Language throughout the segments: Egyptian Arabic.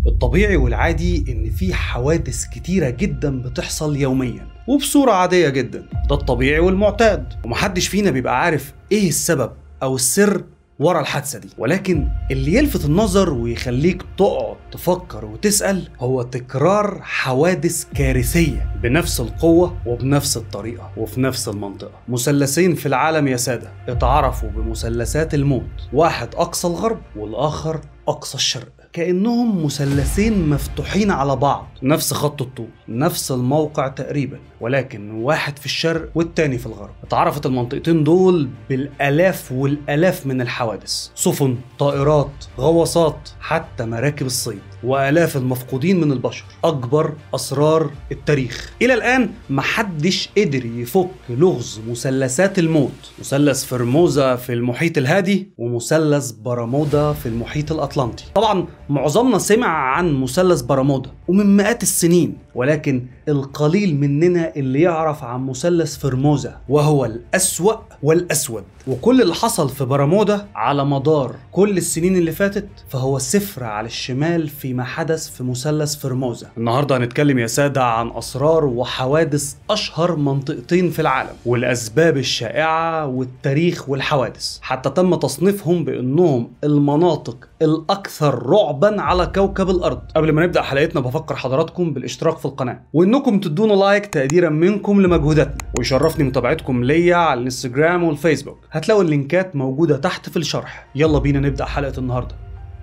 الطبيعي والعادي ان في حوادث كتيره جدا بتحصل يوميا وبصوره عاديه جدا ده الطبيعي والمعتاد ومحدش فينا بيبقى عارف ايه السبب او السر ورا الحادثه دي ولكن اللي يلفت النظر ويخليك تقعد تفكر وتسال هو تكرار حوادث كارثيه بنفس القوه وبنفس الطريقه وفي نفس المنطقه مثلثين في العالم يا ساده اتعرفوا بمثلثات الموت واحد اقصى الغرب والاخر اقصى الشرق كانهم مثلثين مفتوحين على بعض نفس خط الطول نفس الموقع تقريبا ولكن واحد في الشرق والتاني في الغرب اتعرفت المنطقتين دول بالالاف والالاف من الحوادث سفن طائرات غواصات حتى مراكب الصيد والاف المفقودين من البشر اكبر اسرار التاريخ الى الان محدش قدر يفك لغز مثلثات الموت مثلث فرموزا في المحيط الهادي ومثلث برمودا في المحيط الاطلنطي طبعا معظمنا سمع عن مثلث برمودا ومن مئات السنين ولكن القليل مننا اللي يعرف عن مثلث فرموزا وهو الأسوأ والأسود وكل اللي حصل في برمودا على مدار كل السنين اللي فاتت فهو صفر على الشمال فيما حدث في مثلث فرموزا النهاردة هنتكلم يا سادة عن أسرار وحوادث أشهر منطقتين في العالم والأسباب الشائعة والتاريخ والحوادث حتى تم تصنيفهم بأنهم المناطق الأكثر رعبا على كوكب الأرض قبل ما نبدأ حلقتنا بفكر حضراتكم بالاشتراك في القناة وإنكم تدونا لايك تقديرا منكم لمجهوداتنا ويشرفني متابعتكم ليا على الانستجرام والفيسبوك هتلاقوا اللينكات موجودة تحت في الشرح يلا بينا نبدأ حلقة النهاردة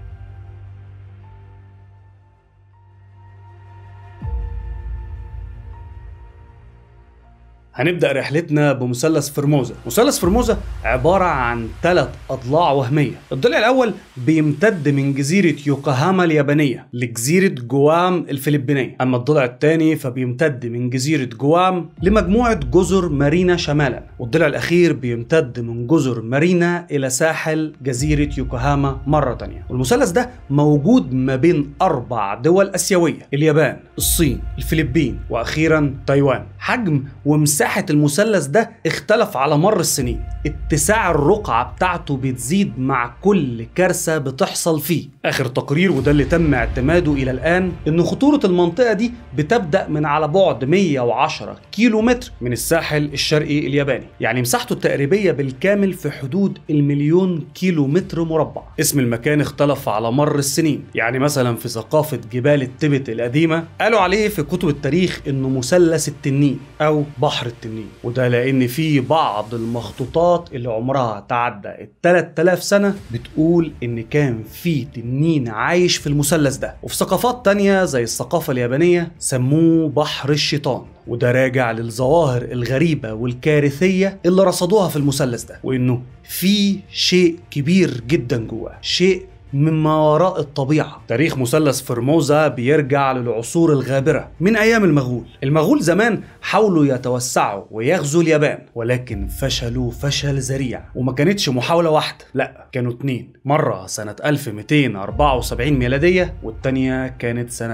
هنبدأ رحلتنا بمثلث فرموزا مثلث فرموزا عبارة عن ثلاث أضلاع وهمية الضلع الأول بيمتد من جزيرة يوكوهاما اليابانية لجزيرة جوام الفلبينية أما الضلع الثاني فبيمتد من جزيرة جوام لمجموعة جزر مارينا شمالا والضلع الأخير بيمتد من جزر مارينا إلى ساحل جزيرة يوكوهاما مرة تانية والمثلث ده موجود ما بين أربع دول أسيوية اليابان الصين الفلبين وأخيرا تايوان حجم ومساحة مساحة المثلث ده اختلف على مر السنين اتساع الرقعة بتاعته بتزيد مع كل كارثة بتحصل فيه آخر تقرير وده اللي تم اعتماده إلى الآن إن خطورة المنطقة دي بتبدأ من على بعد 110 كيلو متر من الساحل الشرقي الياباني يعني مساحته التقريبية بالكامل في حدود المليون كيلو متر مربع اسم المكان اختلف على مر السنين يعني مثلا في ثقافة جبال التبت القديمة قالوا عليه في كتب التاريخ إنه مثلث التنين أو بحر التنين وده لان في بعض المخطوطات اللي عمرها تعدى ال 3000 سنه بتقول ان كان في تنين عايش في المثلث ده وفي ثقافات تانية زي الثقافه اليابانيه سموه بحر الشيطان وده راجع للظواهر الغريبه والكارثيه اللي رصدوها في المثلث ده وانه في شيء كبير جدا جواه شيء مما وراء الطبيعة تاريخ مثلث فرموزا بيرجع للعصور الغابرة من أيام المغول المغول زمان حاولوا يتوسعوا ويغزوا اليابان ولكن فشلوا فشل ذريع وما كانتش محاولة واحدة لا كانوا اتنين مرة سنة 1274 ميلادية والتانية كانت سنة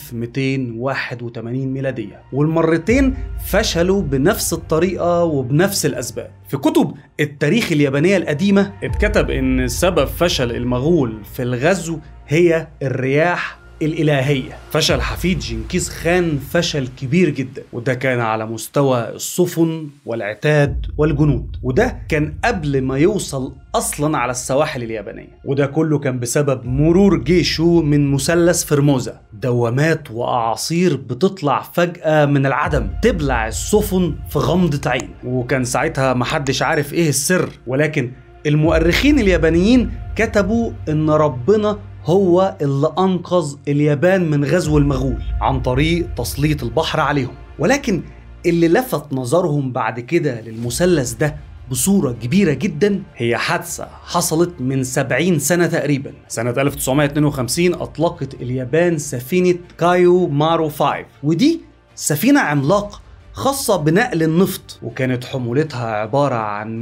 1281 ميلادية والمرتين فشلوا بنفس الطريقة وبنفس الأسباب في كتب التاريخ اليابانية القديمة اتكتب ان سبب فشل المغول في الغزو هي الرياح الإلهية فشل حفيد جنكيز خان فشل كبير جدا وده كان على مستوى السفن والعتاد والجنود وده كان قبل ما يوصل أصلا على السواحل اليابانية وده كله كان بسبب مرور جيشه من مثلث فرموزا دوامات وأعاصير بتطلع فجأة من العدم تبلع السفن في غمضة عين وكان ساعتها محدش عارف إيه السر ولكن المؤرخين اليابانيين كتبوا إن ربنا هو اللي أنقذ اليابان من غزو المغول عن طريق تسليط البحر عليهم ولكن اللي لفت نظرهم بعد كده للمثلث ده بصورة كبيرة جدا هي حادثة حصلت من 70 سنة تقريبا سنة 1952 أطلقت اليابان سفينة كايو مارو 5 ودي سفينة عملاقة خاصة بنقل النفط وكانت حمولتها عبارة عن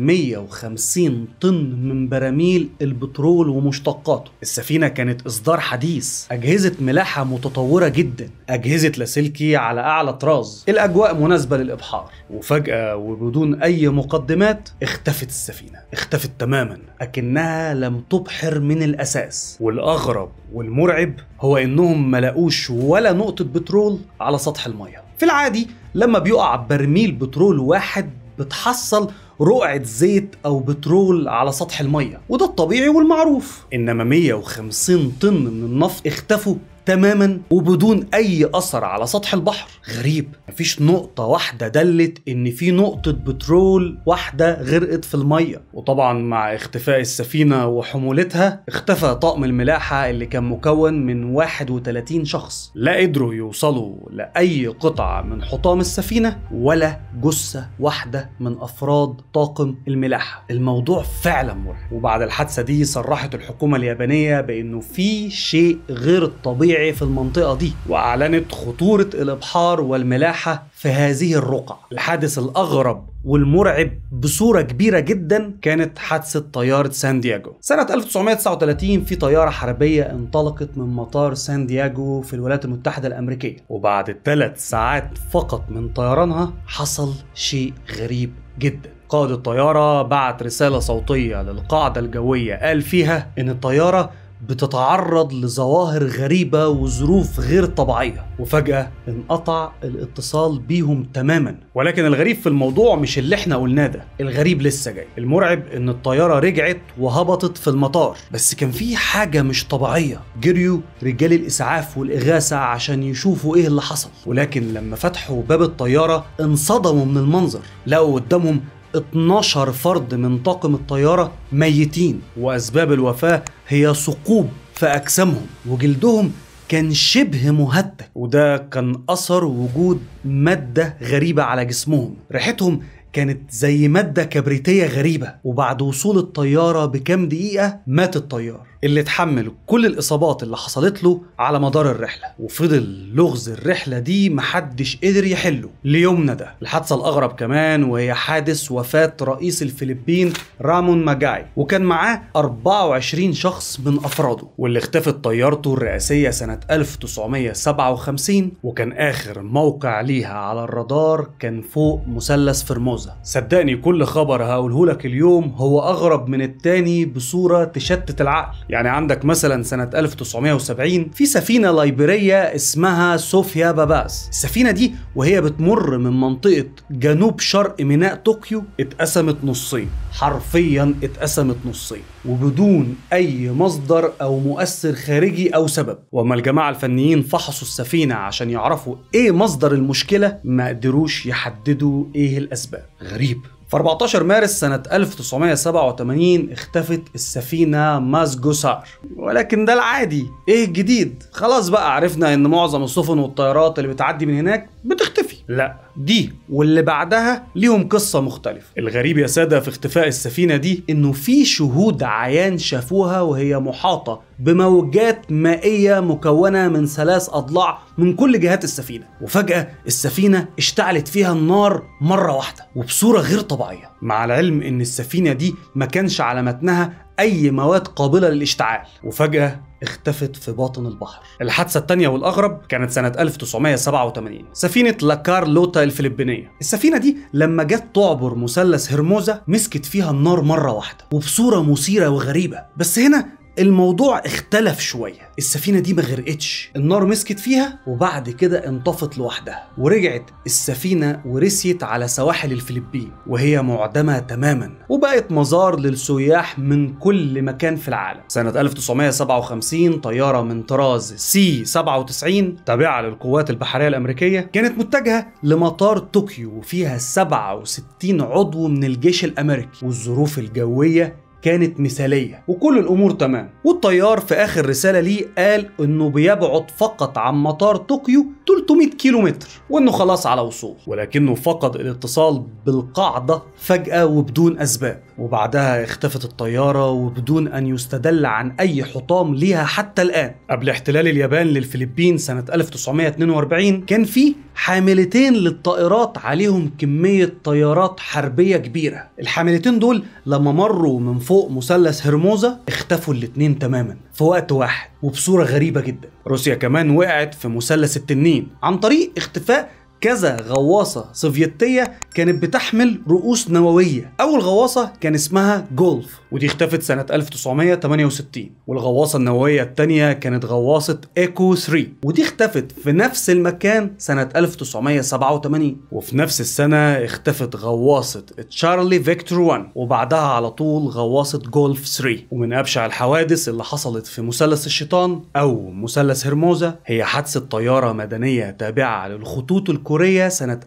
150 طن من براميل البترول ومشتقاته السفينة كانت إصدار حديث أجهزة ملاحة متطورة جدا أجهزة لاسلكي على أعلى طراز الأجواء مناسبة للإبحار وفجأة وبدون أي مقدمات اختفت السفينة اختفت تماما أكنها لم تبحر من الأساس والأغرب والمرعب هو إنهم ملقوش ولا نقطة بترول على سطح المية في العادي لما بيقع برميل بترول واحد بتحصل رقعة زيت أو بترول على سطح المية وده الطبيعي والمعروف إنما 150 طن من النفط اختفوا تماما وبدون اي اثر على سطح البحر غريب مفيش نقطه واحده دلت ان في نقطه بترول واحده غرقت في الميه وطبعا مع اختفاء السفينه وحمولتها اختفى طاقم الملاحه اللي كان مكون من 31 شخص لا قدروا يوصلوا لاي قطعه من حطام السفينه ولا جثه واحده من افراد طاقم الملاحه الموضوع فعلا مرعب وبعد الحادثه دي صرحت الحكومه اليابانيه بانه في شيء غير الطبيعي في المنطقة دي وأعلنت خطورة الإبحار والملاحة في هذه الرقع الحادث الأغرب والمرعب بصورة كبيرة جدا كانت حادثة طيارة سان دياجو سنة 1939 في طيارة حربية انطلقت من مطار سان دياجو في الولايات المتحدة الأمريكية وبعد ثلاث ساعات فقط من طيرانها حصل شيء غريب جدا قائد الطيارة بعت رسالة صوتية للقاعدة الجوية قال فيها إن الطيارة بتتعرض لظواهر غريبة وظروف غير طبيعية وفجأة انقطع الاتصال بيهم تماما ولكن الغريب في الموضوع مش اللي احنا قلناه ده الغريب لسه جاي المرعب ان الطيارة رجعت وهبطت في المطار بس كان في حاجة مش طبيعية جريوا رجال الإسعاف والإغاثة عشان يشوفوا ايه اللي حصل ولكن لما فتحوا باب الطيارة انصدموا من المنظر لقوا قدامهم 12 فرد من طاقم الطيارة ميتين وأسباب الوفاة هي ثقوب في أجسامهم وجلدهم كان شبه مهتك وده كان أثر وجود مادة غريبة على جسمهم ريحتهم كانت زي مادة كبريتية غريبة وبعد وصول الطيارة بكام دقيقة مات الطيار اللي اتحمل كل الإصابات اللي حصلت له على مدار الرحلة وفضل لغز الرحلة دي محدش قدر يحله ليومنا ده الحادثة الأغرب كمان وهي حادث وفاة رئيس الفلبين رامون ماجاي وكان معاه 24 شخص من أفراده واللي اختفت طيارته الرئاسية سنة 1957 وكان آخر موقع ليها على الرادار كان فوق مثلث فرموزا صدقني كل خبر هقوله لك اليوم هو أغرب من التاني بصورة تشتت العقل يعني عندك مثلا سنة 1970 في سفينة لايبيرية اسمها صوفيا باباس السفينة دي وهي بتمر من منطقة جنوب شرق ميناء طوكيو اتقسمت نصين حرفيا اتقسمت نصين وبدون اي مصدر او مؤثر خارجي او سبب واما الجماعه الفنيين فحصوا السفينه عشان يعرفوا ايه مصدر المشكله ما قدروش يحددوا ايه الاسباب غريب في 14 مارس سنة 1987 اختفت السفينة مازجوسار ولكن ده العادي ايه الجديد خلاص بقى عرفنا ان معظم السفن والطيارات اللي بتعدي من هناك بتختفي لا دي واللي بعدها ليهم قصة مختلفة الغريب يا سادة في اختفاء السفينة دي انه في شهود عيان شافوها وهي محاطة بموجات مائية مكونة من ثلاث أضلاع من كل جهات السفينة وفجأة السفينة اشتعلت فيها النار مرة واحدة وبصورة غير طبيعية مع العلم ان السفينة دي ما كانش على متنها أي مواد قابلة للاشتعال وفجأة اختفت في باطن البحر الحادثة التانية والأغرب كانت سنة 1987 سفينة لاكار لوتا الفلبينية السفينة دي لما جت تعبر مثلث هرموزا مسكت فيها النار مرة واحدة وبصورة مثيرة وغريبة بس هنا الموضوع اختلف شوية السفينة دي ما غرقتش النار مسكت فيها وبعد كده انطفت لوحدها ورجعت السفينة ورسيت على سواحل الفلبين وهي معدمة تماما وبقت مزار للسياح من كل مكان في العالم سنة 1957 طيارة من طراز سي 97 تابعة للقوات البحرية الأمريكية كانت متجهة لمطار طوكيو وفيها 67 عضو من الجيش الأمريكي والظروف الجوية كانت مثالية وكل الأمور تمام والطيار في آخر رسالة ليه قال إنه بيبعد فقط عن مطار طوكيو 300 كيلو متر وإنه خلاص على وصول ولكنه فقد الاتصال بالقاعدة فجأة وبدون أسباب وبعدها اختفت الطيارة وبدون أن يستدل عن أي حطام ليها حتى الآن قبل احتلال اليابان للفلبين سنة 1942 كان في حاملتين للطائرات عليهم كمية طيارات حربية كبيرة الحاملتين دول لما مروا من فوق مثلث هرموزة اختفوا الاتنين تماما في وقت واحد وبصورة غريبة جدا روسيا كمان وقعت في مثلث التنين عن طريق اختفاء كذا غواصة سوفيتية كانت بتحمل رؤوس نووية أول غواصة كان اسمها جولف ودي اختفت سنة 1968 والغواصة النووية التانية كانت غواصة ايكو 3 ودي اختفت في نفس المكان سنة 1987 وفي نفس السنة اختفت غواصة تشارلي فيكتور 1 وبعدها على طول غواصة جولف 3 ومن أبشع الحوادث اللي حصلت في مثلث الشيطان أو مثلث هرموزة هي حادثة طيارة مدنية تابعة للخطوط الكورية سنة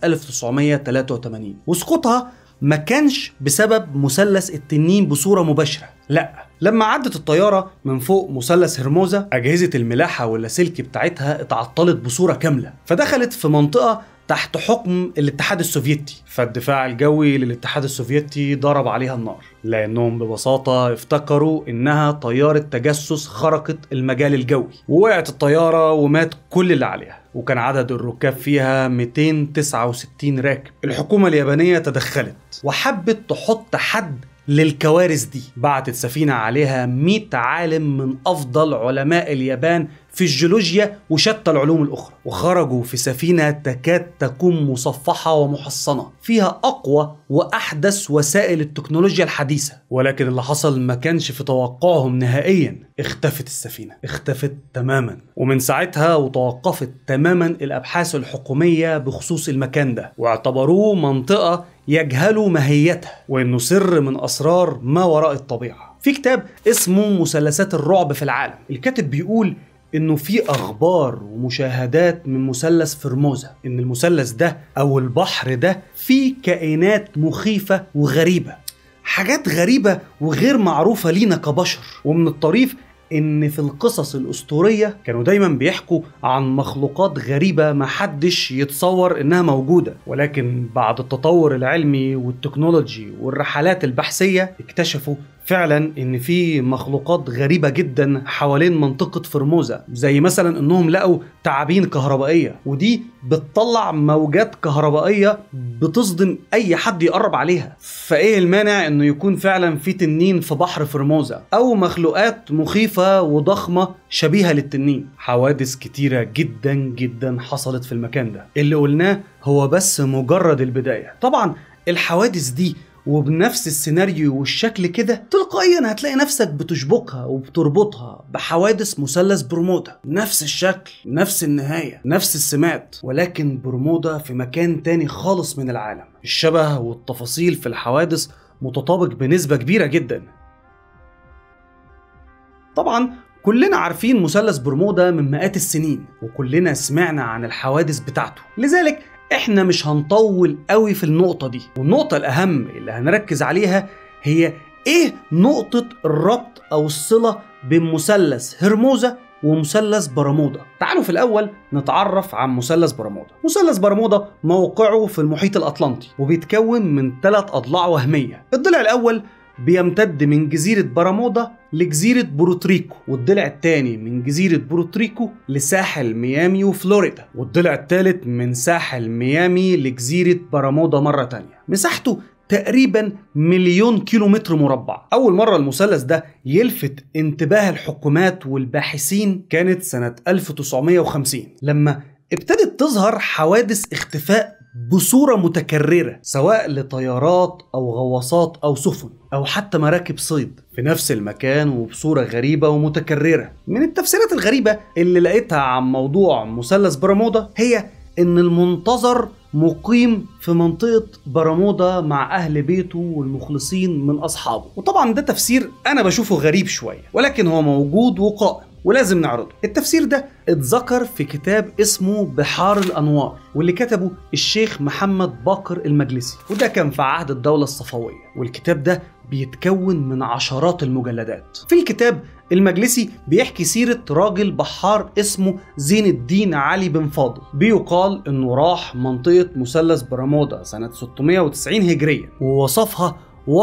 1983 وسقوطها ما كانش بسبب مثلث التنين بصورة مباشرة لا لما عدت الطيارة من فوق مثلث هرموزة أجهزة الملاحة واللاسلكي بتاعتها اتعطلت بصورة كاملة فدخلت في منطقة تحت حكم الاتحاد السوفيتي فالدفاع الجوي للاتحاد السوفيتي ضرب عليها النار لانهم ببساطه افتكروا انها طياره تجسس خرقت المجال الجوي ووقعت الطياره ومات كل اللي عليها وكان عدد الركاب فيها 269 راكب الحكومه اليابانيه تدخلت وحبت تحط حد للكوارث دي بعتت سفينة عليها 100 عالم من أفضل علماء اليابان في الجيولوجيا وشتى العلوم الأخرى وخرجوا في سفينة تكاد تكون مصفحة ومحصنة فيها أقوى وأحدث وسائل التكنولوجيا الحديثة ولكن اللي حصل ما كانش في توقعهم نهائيا اختفت السفينة اختفت تماما ومن ساعتها وتوقفت تماما الأبحاث الحكومية بخصوص المكان ده واعتبروه منطقة يجهلوا ماهيتها وإنه سر من أسرار ما وراء الطبيعة في كتاب اسمه مثلثات الرعب في العالم الكاتب بيقول انه في اخبار ومشاهدات من مثلث فرموزة ان المثلث ده او البحر ده فيه كائنات مخيفة وغريبة حاجات غريبة وغير معروفة لينا كبشر ومن الطريف ان في القصص الاسطوريه كانوا دايما بيحكوا عن مخلوقات غريبه ما حدش يتصور انها موجوده ولكن بعد التطور العلمي والتكنولوجي والرحلات البحثيه اكتشفوا فعلا ان في مخلوقات غريبه جدا حوالين منطقه فرموزه زي مثلا انهم لقوا تعابين كهربائيه ودي بتطلع موجات كهربائيه بتصدم اي حد يقرب عليها فايه المانع انه يكون فعلا في تنين في بحر فرموزه او مخلوقات مخيفه وضخمه شبيهه للتنين حوادث كتيره جدا جدا حصلت في المكان ده اللي قلناه هو بس مجرد البدايه طبعا الحوادث دي وبنفس السيناريو والشكل كده تلقائيا هتلاقي نفسك بتشبكها وبتربطها بحوادث مثلث برمودا نفس الشكل نفس النهاية نفس السمات ولكن برمودا في مكان تاني خالص من العالم الشبه والتفاصيل في الحوادث متطابق بنسبة كبيرة جدا طبعا كلنا عارفين مثلث برمودا من مئات السنين وكلنا سمعنا عن الحوادث بتاعته لذلك احنا مش هنطول قوي في النقطة دي والنقطة الأهم اللي هنركز عليها هي ايه نقطة الربط أو الصلة بين مثلث هرموزة ومثلث برمودا تعالوا في الأول نتعرف عن مثلث برمودا مثلث برمودا موقعه في المحيط الأطلنطي وبيتكون من ثلاث أضلاع وهمية الضلع الأول بيمتد من جزيرة برمودا لجزيرة بروتريكو والضلع الثاني من جزيرة بروتريكو لساحل ميامي وفلوريدا والضلع الثالث من ساحل ميامي لجزيرة برمودا مرة تانية مساحته تقريبا مليون كيلو متر مربع أول مرة المثلث ده يلفت انتباه الحكومات والباحثين كانت سنة 1950 لما ابتدت تظهر حوادث اختفاء بصورة متكررة سواء لطيارات أو غواصات أو سفن أو حتى مراكب صيد في نفس المكان وبصورة غريبة ومتكررة من التفسيرات الغريبة اللي لقيتها عن موضوع مثلث برمودا هي إن المنتظر مقيم في منطقة برمودا مع أهل بيته والمخلصين من أصحابه وطبعا ده تفسير أنا بشوفه غريب شوية ولكن هو موجود وقائم ولازم نعرضه التفسير ده اتذكر في كتاب اسمه بحار الأنوار واللي كتبه الشيخ محمد باقر المجلسي وده كان في عهد الدولة الصفوية والكتاب ده بيتكون من عشرات المجلدات في الكتاب المجلسي بيحكي سيرة راجل بحار اسمه زين الدين علي بن فاضل بيقال انه راح منطقة مثلث برمودا سنة 690 هجريا ووصفها وصف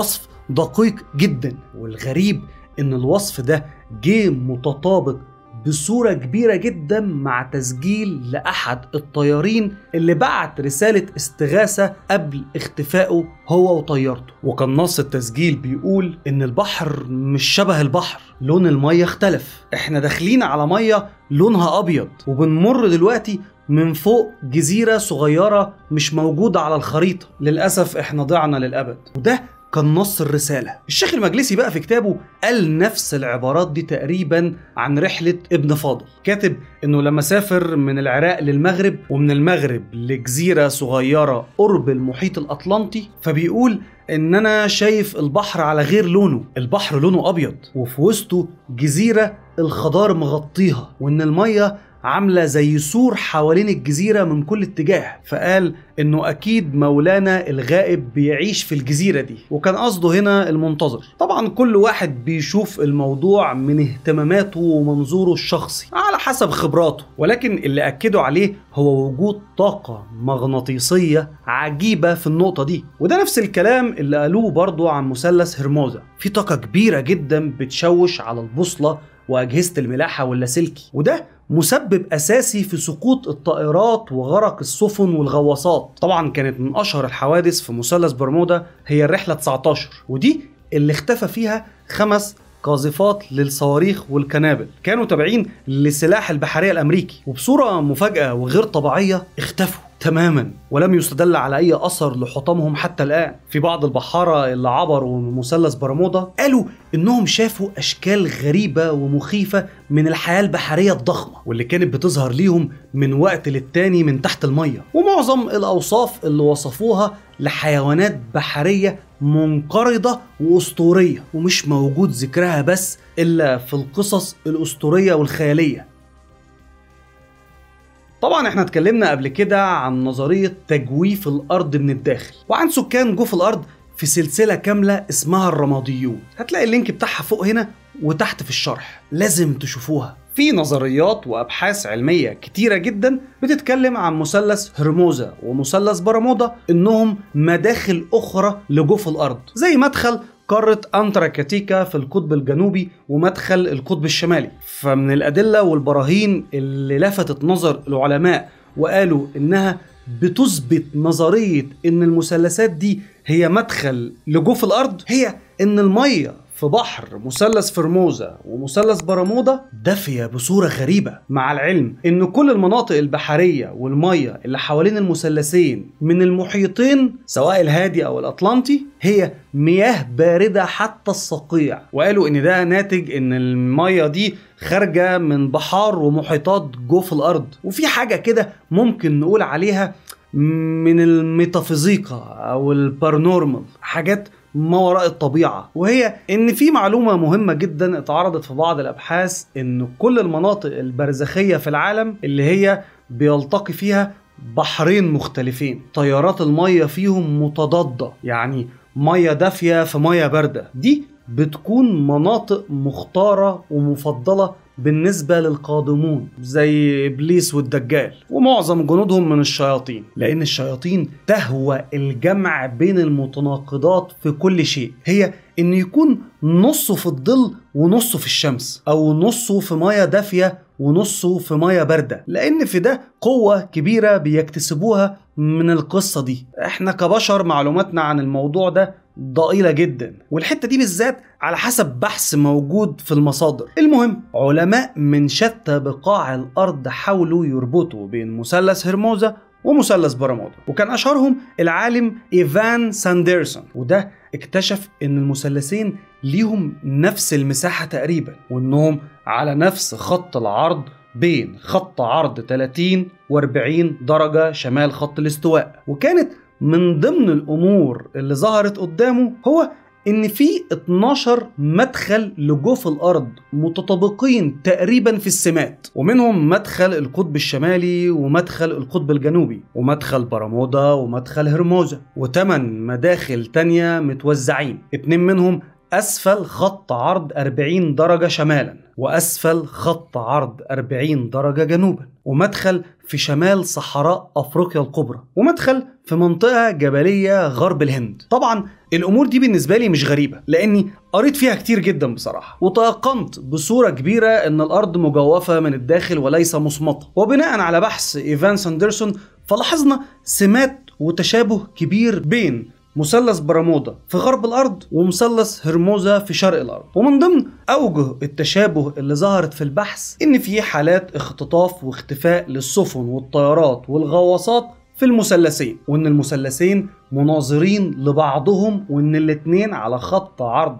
دقيق جدا والغريب ان الوصف ده جه متطابق بصورة كبيرة جدا مع تسجيل لأحد الطيارين اللي بعت رسالة استغاثة قبل اختفائه هو وطيارته وكان نص التسجيل بيقول إن البحر مش شبه البحر لون المية اختلف احنا داخلين على مية لونها أبيض وبنمر دلوقتي من فوق جزيرة صغيرة مش موجودة على الخريطة للأسف احنا ضعنا للأبد وده كان نص الرسالة الشيخ المجلسي بقى في كتابه قال نفس العبارات دي تقريبا عن رحلة ابن فاضل كاتب انه لما سافر من العراق للمغرب ومن المغرب لجزيرة صغيرة قرب المحيط الأطلنطي فبيقول ان انا شايف البحر على غير لونه البحر لونه ابيض وفي وسطه جزيرة الخضار مغطيها وان المية عامله زي سور حوالين الجزيره من كل اتجاه فقال انه اكيد مولانا الغائب بيعيش في الجزيره دي وكان قصده هنا المنتظر طبعا كل واحد بيشوف الموضوع من اهتماماته ومنظوره الشخصي على حسب خبراته ولكن اللي اكدوا عليه هو وجود طاقه مغناطيسيه عجيبه في النقطه دي وده نفس الكلام اللي قالوه برضو عن مثلث هرموزا في طاقه كبيره جدا بتشوش على البوصله واجهزه الملاحه واللاسلكي وده مسبب اساسي في سقوط الطائرات وغرق السفن والغواصات طبعا كانت من اشهر الحوادث في مثلث برمودا هي الرحله 19 ودي اللي اختفى فيها خمس قاذفات للصواريخ والكنابل كانوا تابعين لسلاح البحريه الامريكي وبصوره مفاجاه وغير طبيعيه اختفوا تماما ولم يستدل على اي اثر لحطامهم حتى الان في بعض البحاره اللي عبروا من مثلث برمودا قالوا انهم شافوا اشكال غريبه ومخيفه من الحياه البحريه الضخمه واللي كانت بتظهر ليهم من وقت للتاني من تحت الميه ومعظم الاوصاف اللي وصفوها لحيوانات بحريه منقرضه واسطوريه ومش موجود ذكرها بس الا في القصص الاسطوريه والخياليه طبعا احنا اتكلمنا قبل كده عن نظرية تجويف الأرض من الداخل وعن سكان جوف الأرض في سلسلة كاملة اسمها الرماديون هتلاقي اللينك بتاعها فوق هنا وتحت في الشرح لازم تشوفوها في نظريات وابحاث علميه كتيره جدا بتتكلم عن مثلث هرموزا ومثلث برمودا انهم مداخل اخرى لجوف الارض زي مدخل قارة أنتراكتيكا في القطب الجنوبي ومدخل القطب الشمالي فمن الأدلة والبراهين اللي لفتت نظر العلماء وقالوا إنها بتثبت نظرية إن المثلثات دي هي مدخل لجوف الأرض هي إن المية في بحر مثلث فرموزا ومثلث برمودا دافية بصورة غريبة مع العلم ان كل المناطق البحرية والمية اللي حوالين المثلثين من المحيطين سواء الهادي او الاطلنطي هي مياه باردة حتى الصقيع وقالوا ان ده ناتج ان المية دي خارجة من بحار ومحيطات جوف الارض وفي حاجة كده ممكن نقول عليها من الميتافيزيقا او البارنورمال حاجات ما وراء الطبيعة وهي ان في معلومة مهمة جدا اتعرضت في بعض الابحاث ان كل المناطق البرزخية في العالم اللي هي بيلتقي فيها بحرين مختلفين تيارات المية فيهم متضادة يعني مية دافية في مية باردة دي بتكون مناطق مختارة ومفضلة بالنسبة للقادمون زي إبليس والدجال ومعظم جنودهم من الشياطين لأن الشياطين تهوى الجمع بين المتناقضات في كل شيء هي إن يكون نصه في الظل ونصه في الشمس أو نصه في مياه دافية ونصه في مياه باردة لأن في ده قوة كبيرة بيكتسبوها من القصة دي احنا كبشر معلوماتنا عن الموضوع ده ضئيلة جدا والحتة دي بالذات على حسب بحث موجود في المصادر المهم علماء من شتى بقاع الأرض حاولوا يربطوا بين مثلث هرموزا ومثلث برمودا وكان أشهرهم العالم إيفان ساندرسون وده اكتشف ان المثلثين ليهم نفس المساحة تقريبا وانهم على نفس خط العرض بين خط عرض 30 و40 درجة شمال خط الاستواء وكانت من ضمن الامور اللي ظهرت قدامه هو ان في 12 مدخل لجوف الارض متطابقين تقريبا في السمات ومنهم مدخل القطب الشمالي ومدخل القطب الجنوبي ومدخل برمودا ومدخل هرموزا وثمان مداخل تانية متوزعين اتنين منهم أسفل خط عرض 40 درجة شمالا وأسفل خط عرض 40 درجة جنوبا ومدخل في شمال صحراء أفريقيا الكبرى ومدخل في منطقة جبلية غرب الهند طبعا الأمور دي بالنسبة لي مش غريبة لأني قريت فيها كتير جدا بصراحة وتيقنت بصورة كبيرة أن الأرض مجوفة من الداخل وليس مصمتة وبناء على بحث إيفان ساندرسون فلاحظنا سمات وتشابه كبير بين مثلث برمودا في غرب الارض ومثلث هرموزا في شرق الارض ومن ضمن اوجه التشابه اللي ظهرت في البحث ان في حالات اختطاف واختفاء للسفن والطيارات والغواصات في المثلثين وان المثلثين مناظرين لبعضهم وان الاتنين على خط عرض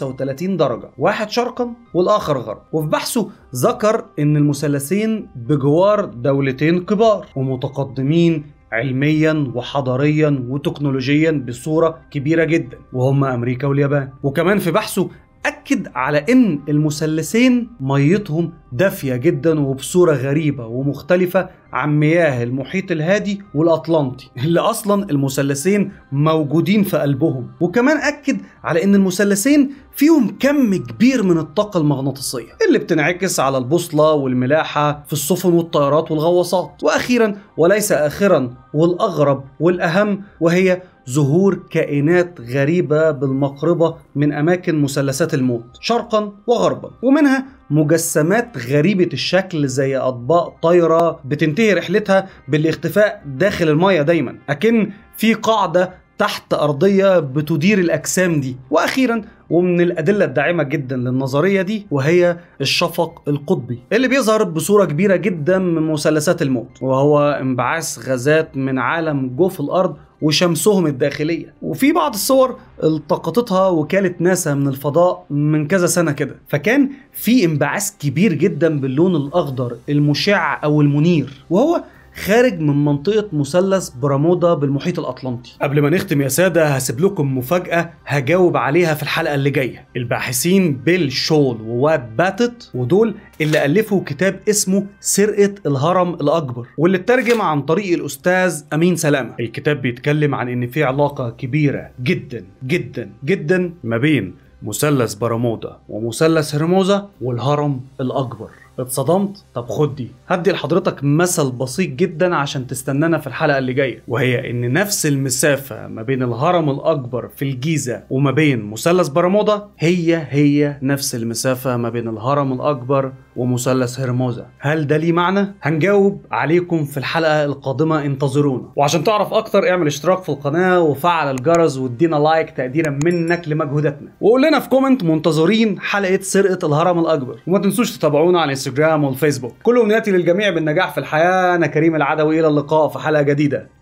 35 درجة واحد شرقا والاخر غرب وفي بحثه ذكر ان المثلثين بجوار دولتين كبار ومتقدمين علميا وحضاريا وتكنولوجيا بصورة كبيرة جدا وهم أمريكا واليابان وكمان في بحثه أكد على إن المثلثين ميتهم دافية جدا وبصورة غريبة ومختلفة عن مياه المحيط الهادي والأطلنطي اللي أصلا المثلثين موجودين في قلبهم وكمان أكد على إن المثلثين فيهم كم كبير من الطاقة المغناطيسية اللي بتنعكس على البوصلة والملاحة في السفن والطيارات والغواصات وأخيرا وليس آخرا والأغرب والأهم وهي ظهور كائنات غريبة بالمقربة من أماكن مثلثات الموت شرقا وغربا ومنها مجسمات غريبة الشكل زي أطباق طايرة بتنتهي رحلتها بالاختفاء داخل المية دايما أكن في قاعدة تحت أرضية بتدير الأجسام دي وأخيرا ومن الأدلة الداعمة جدا للنظرية دي وهي الشفق القطبي اللي بيظهر بصورة كبيرة جدا من مثلثات الموت وهو انبعاث غازات من عالم جوف الأرض وشمسهم الداخلية وفي بعض الصور التقطتها وكالة ناسا من الفضاء من كذا سنة كده فكان في انبعاث كبير جدا باللون الأخضر المشع أو المنير وهو خارج من منطقة مثلث برمودا بالمحيط الأطلنطي قبل ما نختم يا سادة هسيب لكم مفاجأة هجاوب عليها في الحلقة اللي جاية الباحثين بيل شول وواد باتت ودول اللي ألفوا كتاب اسمه سرقة الهرم الأكبر واللي اترجم عن طريق الأستاذ أمين سلامة الكتاب بيتكلم عن إن في علاقة كبيرة جدا جدا جدا ما بين مثلث برمودا ومثلث هرموزا والهرم الأكبر اتصدمت طب خد دي هدي لحضرتك مثل بسيط جدا عشان تستنانا في الحلقه اللي جايه وهي ان نفس المسافه ما بين الهرم الاكبر في الجيزه وما بين مثلث برمودا هي هي نفس المسافه ما بين الهرم الاكبر ومثلث هرموزا هل ده ليه معنى هنجاوب عليكم في الحلقه القادمه انتظرونا وعشان تعرف اكتر اعمل اشتراك في القناه وفعل الجرس وادينا لايك تقديرا منك لمجهوداتنا وقول لنا في كومنت منتظرين حلقه سرقه الهرم الاكبر وما تنسوش تتابعونا على الانستجرام والفيسبوك كل امنياتي للجميع بالنجاح في الحياه انا كريم العدوي الى اللقاء في حلقه جديده